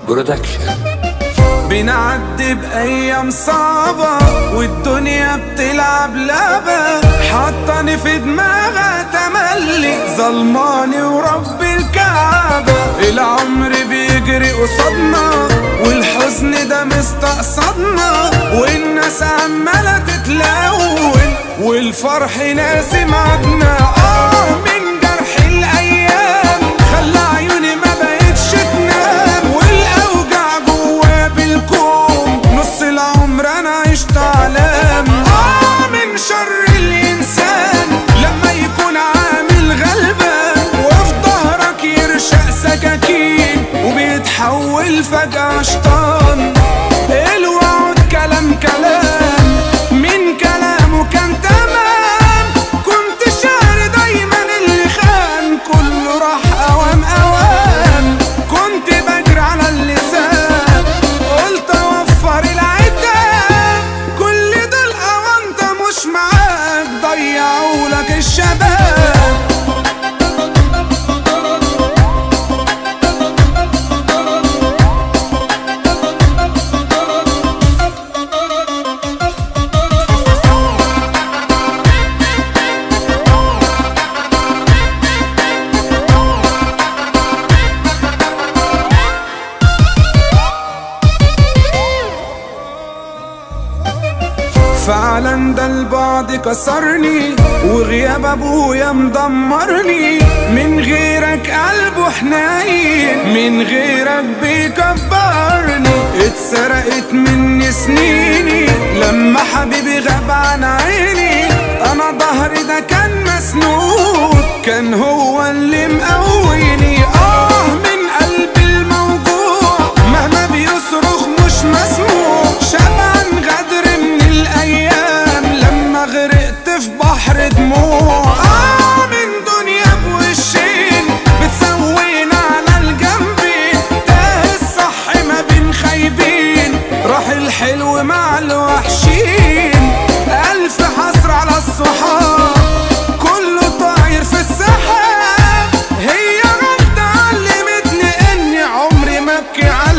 برودكشن بنعدي بأيام صعبة والدنيا بتلعب لعبة حطني في دماغها تملي ظلماني ورب الكعبة العمر بيجري قصادنا والحزن ده مستقصدنا والناس عمالة تتلون والفرح ناسي معدنا آه من جرح الأيام خلى عيوني ما بقتش تنام والأوجع جوا بالكوم نص العمر أنا عشت علام آه من شر الإنسان لما يكون عامل غلبان وفي ظهرك يرشق سكاكين وبيتحول فجأة شطان الوعد كلام كلام من كلامه كان تمام كنت شعر دايما اللي خان كله راح اوام اوام كنت بجري على اللسان قلت اوفر العتاب كل دول اوانت مش معاك ضيعوا لك الشباب فعلا ده البعد كسرني وغياب ابويا مدمرني من غيرك قلبه حنين من غيرك بيكبرني اتسرقت مني سنيني لما حبيبي غاب عن عيني انا ظهري ده كان مسنود كان هو اللي مقويني اه من قلبي الموجوع مهما بيصرخ مش مسموع شبعان غدر من الايام لما غرقت في بحر دموع آه من دنيا بوشين بتسوينا على الجنبين تاه الصح ما بين خايبين راح الحلو مع الوحشين ألف حسرة على الصحاب كله طاير في السحاب هي غلطة علمتني إني عمري ما أبكي على